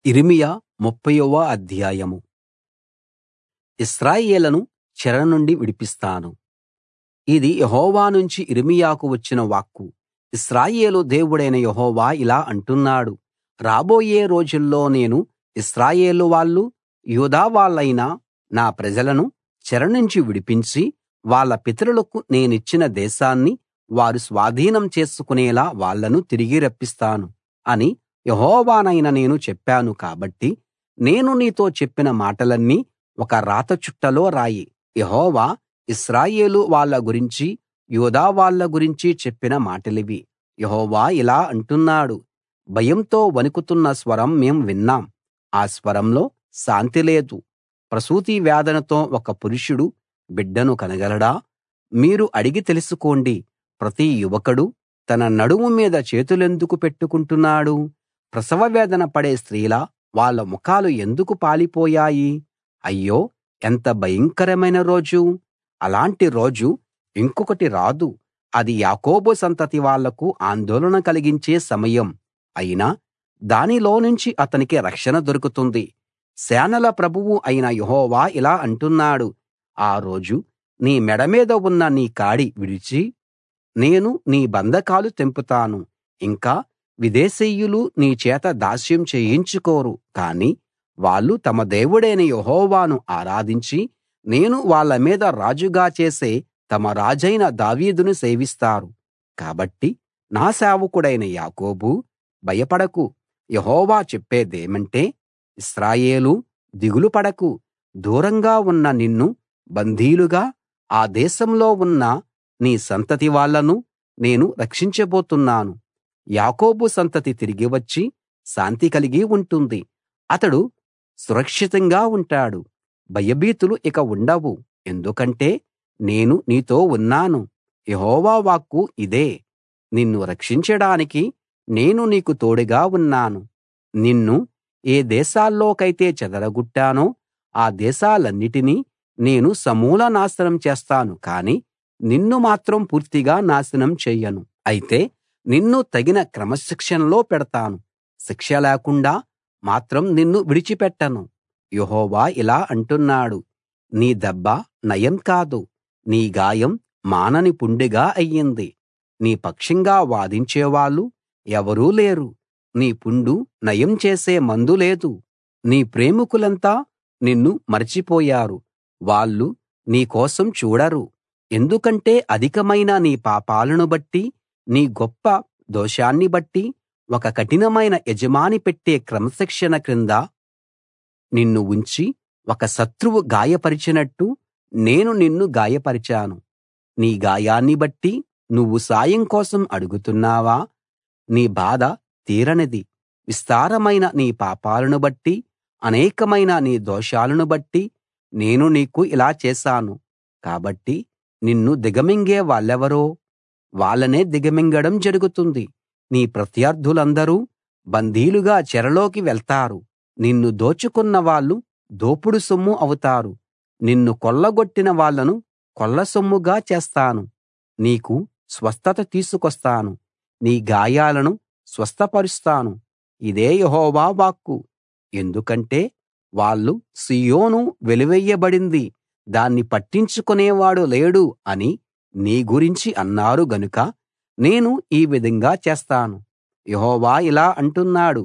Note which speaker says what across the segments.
Speaker 1: యిర్మీయా ముప్ఫైవ అధ్యాయం ఇశ్రాయేలును చెర నుండి విడిపిస్తాను ఇది యెహోవా నుంచి యిర్మీయాకు వచ్చిన వాక్కు ఇశ్రాయేలు దేవుడైన యెహోవా ఇలా అంటున్నాడు రాబోయే రోజుల్లో నేను ఇశ్రాయేలు వాళ్ళు యూదా వాళ్ళైన నా ప్రజలను చెర నుంచి విడిపించి వాళ్ళ పితరులకు నేనిచ్చిన దేశాన్ని వారు స్వాధీనం చేసుకునేలా వాళ్ళను తిరిగి రప్పిస్తాను అని యెహోవానైన నేను చెప్పాను కాబట్టి నేను నీతో చెప్పిన మాటలన్నీ ఒక రాత చుట్టలో రాయి యెహోవా ఇశ్రాయేలు వాళ్ళ గురించి యూదా వాళ్ళ గురించి చెప్పిన మాటలివి యెహోవా ఇలా అంటున్నాడు భయంతో వణుకుతున్న స్వరం మేం విన్నాం ఆ స్వరంలో శాంతి లేదు ప్రసూతి వేదనతో ఒక పురుషుడు బిడ్డను కనగలడా మీరు అడిగి తెలుసుకోండి ప్రతి యువకుడు తన నడుము మీద చేతులెందుకు పెట్టుకుంటున్నాడు ప్రసవ వేదన పడే స్త్రీలా వాళ్ళ ముఖాలు ఎందుకు పాలిపోయాయి అయ్యో ఎంత భయంకరమైన రోజు అలాంటి రోజు ఇంకొకటి రాదు అది యాకోబు సంతతి వాళ్లకు ఆందోళన కలిగించే సమయం అయినా దానిలోనుంచి అతనికి రక్షణ దొరుకుతుంది సేనల ప్రభువు అయిన యెహోవా ఇలా అంటున్నాడు ఆ రోజు నీ మెడ మీద ఉన్న నీ కాడి విడిచి నేను నీ బంధకాలు తెంపుతాను ఇంకా విదేశీయులు నీ చేత దాస్యం చేయించుకోరు కానీ వాళ్ళు తమ దేవుడైన యెహోవాను ఆరాధించి నేను వాళ్ళ మీద రాజుగా చేసే తమ రాజైన దావీదును సేవిస్తారు కాబట్టి నా సేవకుడైన యాకోబూ భయపడకు యెహోవా చెప్పేదేమంటే ఇశ్రాయేలూ దిగులు పడకు దూరంగా ఉన్న నిన్ను బందీలుగా ఆ దేశంలో ఉన్న నీ సంతతి వాళ్ళను నేను రక్షించబోతున్నాను యాకోబు సంతతి తిరిగి వచ్చి శాంతి కలిగి ఉంటుంది అతడు సురక్షితంగా ఉంటాడు భయభీతులు ఇక ఉండవు ఎందుకంటే నేను నీతో ఉన్నాను యెహోవా వాక్కు ఇదే నిన్ను రక్షించడానికి నేను నీకు తోడుగా ఉన్నాను నిన్ను ఏ దేశాల్లోకైతే చెదరగొట్టానో ఆ దేశాలన్నిటినీ నేను సమూల నాశనం చేస్తాను కానీ నిన్ను మాత్రం పూర్తిగా నాశనం చెయ్యను అయితే నిన్ను తగిన క్రమశిక్షణలో పెడతాను శిక్ష లేకుండా మాత్రం నిన్ను విడిచిపెట్టను యెహోవా ఇలా అంటున్నాడు నీ దెబ్బ నయం కాదు నీ గాయం మానని పుండుగా అయ్యింది నీ పక్షంగా వాదించేవాళ్ళు ఎవరూ లేరు నీ పుండు నయం చేసే మందు లేదు నీ ప్రేమికులంతా నిన్ను మరచిపోయారు వాళ్ళు నీ కోసం చూడరు ఎందుకంటే అధికమైన నీ పాపాలను బట్టి నీ గొప్ప దోషాన్ని బట్టి ఒక కఠినమైన యజమాని పెట్టే క్రమశిక్షణ క్రింద నిన్ను ఉంచి ఒక శత్రువు గాయపరిచినట్టు నేను నిన్ను గాయపరిచాను నీ గాయాన్ని బట్టి నువ్వు సాయం కోసం అడుగుతున్నావా నీ బాధ తీరనిది విస్తారమైన నీ పాపాలను బట్టి అనేకమైన నీ దోషాలను బట్టి నేను నీకు ఇలా చేశాను కాబట్టి నిన్ను దిగమింగే వాళ్ళెవరో వాళ్ళనే దిగమింగడం జరుగుతుంది నీ ప్రత్యర్థులందరూ బందీలుగా చెరలోకి వెళ్తారు నిన్ను దోచుకున్న వాళ్ళు దోపుడు సొమ్ము అవుతారు నిన్ను కొల్లగొట్టిన వాళ్ళను కొల్లసొమ్ముగా చేస్తాను నీకు స్వస్థత తీసుకొస్తాను నీ గాయాలను స్వస్థపరుస్తాను ఇదే యెహోవా వాక్కు ఎందుకంటే వాళ్ళు సీయోను వెలివేయబడింది దాన్ని పట్టించుకునేవాడు లేడు అని నీ గురించి అన్నారు గనుక నేను ఈ విధంగా చేస్తాను యెహోవా ఇలా అంటున్నాడు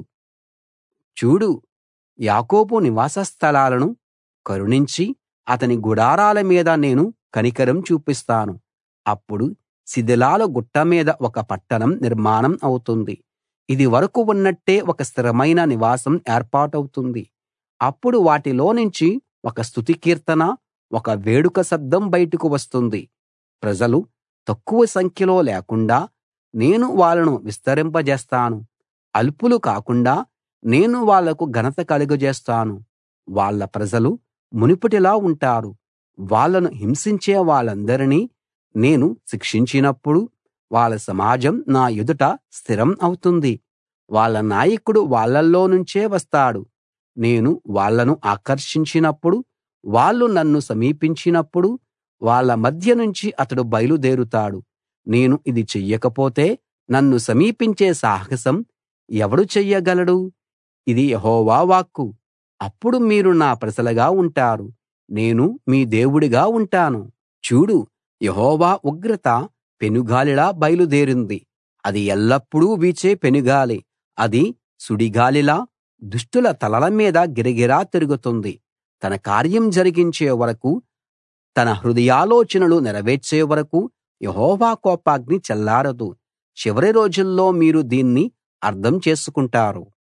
Speaker 1: చూడు యాకోబు నివాస స్థలాలను కరుణించి అతని గుడారాల మీద నేను కనికరం చూపిస్తాను అప్పుడు శిథిలాల గుట్ట మీద ఒక పట్టణం నిర్మాణం అవుతుంది ఇది వరకు ఉన్నట్టే ఒక స్థిరమైన నివాసం ఏర్పాటవుతుంది అప్పుడు వాటిలోనుంచి ఒక స్తుతి కీర్తన ఒక వేడుక శబ్దం బయటకు వస్తుంది ప్రజలు తక్కువ సంఖ్యలో లేకుండా నేను వాళ్ళను విస్తరింపజేస్తాను అల్పులు కాకుండా నేను వాళ్లకు ఘనత కలుగజేస్తాను వాళ్ళ ప్రజలు మునుపటిలా ఉంటారు వాళ్ళను హింసించే వాళ్ళందరినీ నేను శిక్షించినప్పుడు వాళ్ళ సమాజం నా ఎదుట స్థిరం అవుతుంది వాళ్ళ నాయకుడు వాళ్ళల్లో నుంచే వస్తాడు నేను వాళ్ళను ఆకర్షించినప్పుడు వాళ్ళు నన్ను సమీపించినప్పుడు వాళ్ళ మధ్య నుంచి అతడు బయలుదేరుతాడు నేను ఇది చెయ్యకపోతే నన్ను సమీపించే సాహసం ఎవడు చెయ్యగలడు ఇది యెహోవా వాక్కు అప్పుడు మీరు నా ప్రజలుగా ఉంటారు నేను మీ దేవుడిగా ఉంటాను చూడు యెహోవా ఉగ్రత పెనుగాలిలా బయలుదేరింది అది ఎల్లప్పుడూ వీచే పెనుగాలి అది సుడిగాలిలా దుష్టుల తలల మీద గిరగిరా తిరుగుతుంది తన కార్యం జరిగించే వరకూ తన హృదయాలోచనలు నెరవేర్చే వరకూ యెహోవా కోపాగ్ని చల్లారదు చివరి రోజుల్లో మీరు దీన్ని అర్థం చేసుకుంటారు